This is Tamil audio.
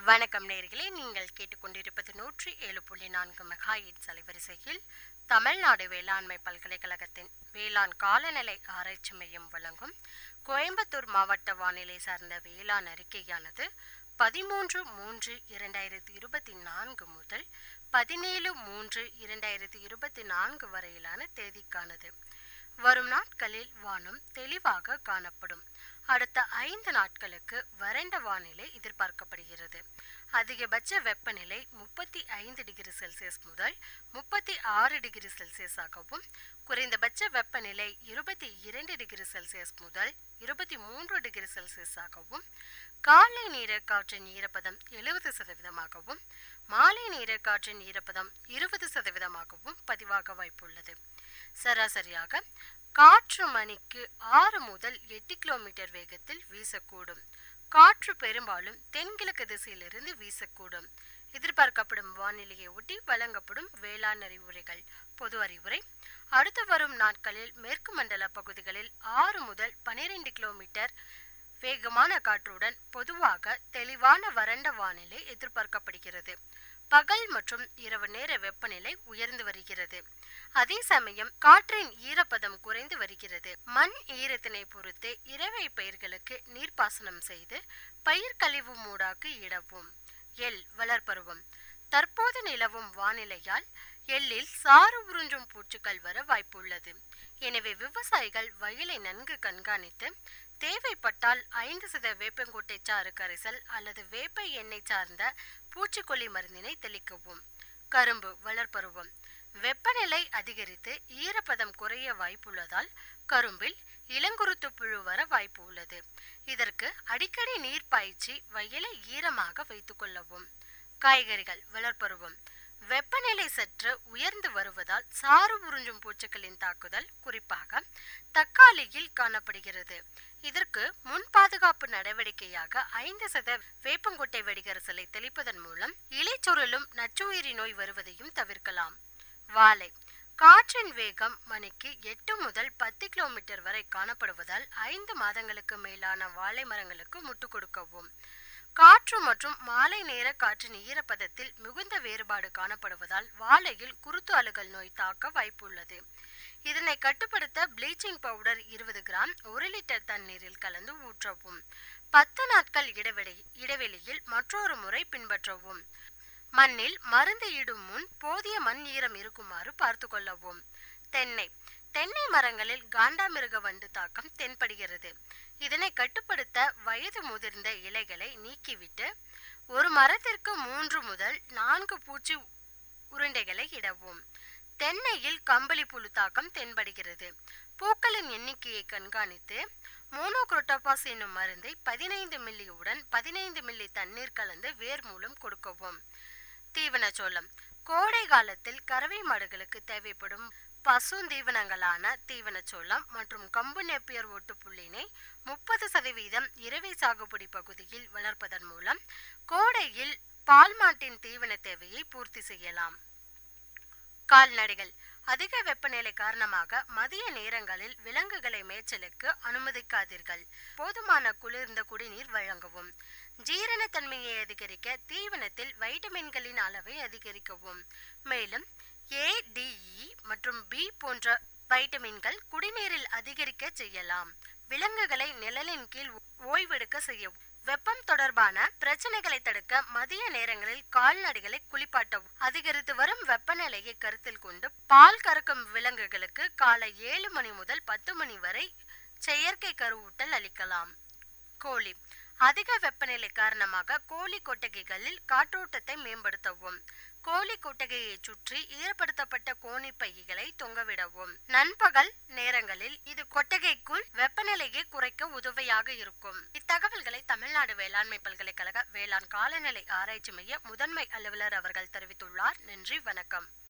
வணக்கம் நேர்களே நீங்கள் கேட்டுக்கொண்டிருப்பது நூற்றி ஏழு புள்ளி நான்கு மெகாயிட்ஸ் அலைவரிசையில் தமிழ்நாடு வேளாண்மை பல்கலைக்கழகத்தின் வேளாண் காலநிலை ஆராய்ச்சி மையம் வழங்கும் கோயம்புத்தூர் மாவட்ட வானிலை சார்ந்த வேளாண் அறிக்கையானது பதிமூன்று மூன்று இரண்டாயிரத்தி இருபத்தி நான்கு முதல் பதினேழு மூன்று இரண்டாயிரத்தி இருபத்தி நான்கு வரையிலான தேதிக்கானது வரும் நாட்களில் வானம் தெளிவாக காணப்படும் அடுத்த ஐந்து நாட்களுக்கு வறண்ட வானிலை எதிர்பார்க்கப்படுகிறது அதிகபட்ச வெப்பநிலை முப்பத்தி ஐந்து டிகிரி செல்சியஸ் முதல் முப்பத்தி ஆறு டிகிரி செல்சியஸாகவும் குறைந்தபட்ச வெப்பநிலை இருபத்தி இரண்டு டிகிரி செல்சியஸ் முதல் இருபத்தி மூன்று டிகிரி செல்சியஸாகவும் காலை நீர காற்றின் ஈரப்பதம் எழுபது சதவீதமாகவும் மாலை நீர காற்றின் ஈரப்பதம் இருபது சதவீதமாகவும் பதிவாக வாய்ப்புள்ளது சராசரியாக காற்று மணிக்கு ஆறு முதல் எட்டு கிலோமீட்டர் வேகத்தில் வீசக்கூடும் காற்று பெரும்பாலும் தென்கிழக்கு திசையிலிருந்து வீசக்கூடும் எதிர்பார்க்கப்படும் வானிலையை ஒட்டி வழங்கப்படும் வேளாண் அறிவுரைகள் பொது அறிவுரை அடுத்து வரும் நாட்களில் மேற்கு மண்டல பகுதிகளில் ஆறு முதல் பனிரெண்டு கிலோமீட்டர் வேகமான காற்றுடன் பொதுவாக தெளிவான வறண்ட வானிலை எதிர்பார்க்கப்படுகிறது பகல் மற்றும் இரவு நேர வெப்பநிலை உயர்ந்து வருகிறது அதே சமயம் காற்றின் ஈரப்பதம் குறைந்து வருகிறது மண் ஈரத்தினை பொறுத்து இறவை பயிர்களுக்கு நீர்ப்பாசனம் செய்து பயிர் கழிவு மூடாக்கு இடவும் எல் வளர்ப்பருவம் தற்போது நிலவும் வானிலையால் எள்ளில் சாறு உறிஞ்சும் பூச்சிகள் வர வாய்ப்புள்ளது எனவே விவசாயிகள் வயலை நன்கு கண்காணித்து தேவைப்பட்டால் ஐந்து சத வேப்பங்கொட்டை சாறு கரைசல் அல்லது வேப்ப எண்ணெய் சார்ந்த பூச்சிக்கொல்லி மருந்தினை தெளிக்கவும் கரும்பு வளர்ப்பருவம் வெப்பநிலை அதிகரித்து ஈரப்பதம் குறைய வாய்ப்புள்ளதால் கரும்பில் இளங்குருத்து புழு வர வாய்ப்பு உள்ளது இதற்கு அடிக்கடி நீர் பாய்ச்சி வயலை ஈரமாக வைத்துக் கொள்ளவும் காய்கறிகள் வளர்ப்பருவம் வெப்பநிலை சற்று உயர்ந்து வருவதால் சாறு உறிஞ்சும் பூச்சிகளின் தாக்குதல் குறிப்பாக தக்காளியில் காணப்படுகிறது இதற்கு முன் பாதுகாப்பு நடவடிக்கையாக ஐந்து சத வேப்பங்கொட்டை வெடிகரசலை தெளிப்பதன் மூலம் இலைச்சொருளும் நச்சுயிரி நோய் வருவதையும் தவிர்க்கலாம் வாழை காற்றின் வேகம் மணிக்கு எட்டு முதல் பத்து கிலோமீட்டர் வரை காணப்படுவதால் ஐந்து மாதங்களுக்கு மேலான வாழை மரங்களுக்கு முட்டு கொடுக்கவும் காற்று மற்றும் மாலை நேர காற்றின் ஈரப்பதத்தில் மிகுந்த வேறுபாடு காணப்படுவதால் வாழையில் குருத்து அழுகல் நோய் தாக்க வாய்ப்புள்ளது இதனை கட்டுப்படுத்த ப்ளீச்சிங் பவுடர் இருபது கிராம் ஒரு லிட்டர் தண்ணீரில் கலந்து ஊற்றவும் பத்து நாட்கள் இடைவெளி இடைவெளியில் மற்றொரு முறை பின்பற்றவும் மண்ணில் மருந்து இடும் முன் போதிய மண் ஈரம் இருக்குமாறு பார்த்து கொள்ளவும் தென்னை தென்னை மரங்களில் காண்டாமிருக வண்டு தாக்கம் தென்படுகிறது இதனை கட்டுப்படுத்த வயது முதிர்ந்த இலைகளை நீக்கிவிட்டு ஒரு மரத்திற்கு மூன்று முதல் நான்கு பூச்சி உருண்டைகளை இடவும் தென்னையில் கம்பளி புழு தாக்கம் தென்படுகிறது பூக்களின் எண்ணிக்கையை கண்காணித்து மோனோக்ரோட்டோபாஸ் என்னும் மருந்தை பதினைந்து மில்லியுடன் பதினைந்து மில்லி தண்ணீர் கலந்து வேர் மூலம் கொடுக்கவும் தீவனச்சோளம் கோடை காலத்தில் கறவை மாடுகளுக்கு தேவைப்படும் பசுந்தீவனங்களான தீவனச்சோளம் மற்றும் கம்பு நெப்பியர் ஒட்டுப்புள்ளினை முப்பது சதவீதம் இரவை சாகுபடி பகுதியில் வளர்ப்பதன் மூலம் கோடையில் பால் மாட்டின் தீவன தேவையை பூர்த்தி செய்யலாம் கால்நடைகள் அதிக வெப்பநிலை காரணமாக மதிய நேரங்களில் விலங்குகளை மேய்ச்சலுக்கு அனுமதிக்காதீர்கள் போதுமான குளிர்ந்த குடிநீர் வழங்கவும் ஜீரணத்தன்மையை அதிகரிக்க தீவனத்தில் வைட்டமின்களின் அளவை அதிகரிக்கவும் மேலும் ஏ டிஇ மற்றும் பி போன்ற வைட்டமின்கள் குடிநீரில் அதிகரிக்க செய்யலாம் விலங்குகளை நிழலின் கீழ் ஓய்வெடுக்க செய்யவும் வெப்பம் தொடர்பான பிரச்சனைகளை தடுக்க மதிய நேரங்களில் கால்நடைகளை குளிப்பாட்டவும் அதிகரித்து வரும் வெப்பநிலையை கருத்தில் கொண்டு பால் கறக்கும் விலங்குகளுக்கு காலை ஏழு மணி முதல் பத்து மணி வரை செயற்கை கருவூட்டல் அளிக்கலாம் கோழி அதிக வெப்பநிலை காரணமாக கோழி கொட்டகைகளில் காற்றோட்டத்தை மேம்படுத்தவும் கோழி கொட்டகையை சுற்றி ஈரப்படுத்தப்பட்ட கோணி பைகளை தொங்கவிடவும் நண்பகல் நேரங்களில் இது கொட்டகைக்குள் வெப்பநிலையை குறைக்க உதவியாக இருக்கும் இத்தகவல்களை தமிழ்நாடு வேளாண்மை பல்கலைக்கழக வேளாண் காலநிலை ஆராய்ச்சி மைய முதன்மை அலுவலர் அவர்கள் தெரிவித்துள்ளார் நன்றி வணக்கம்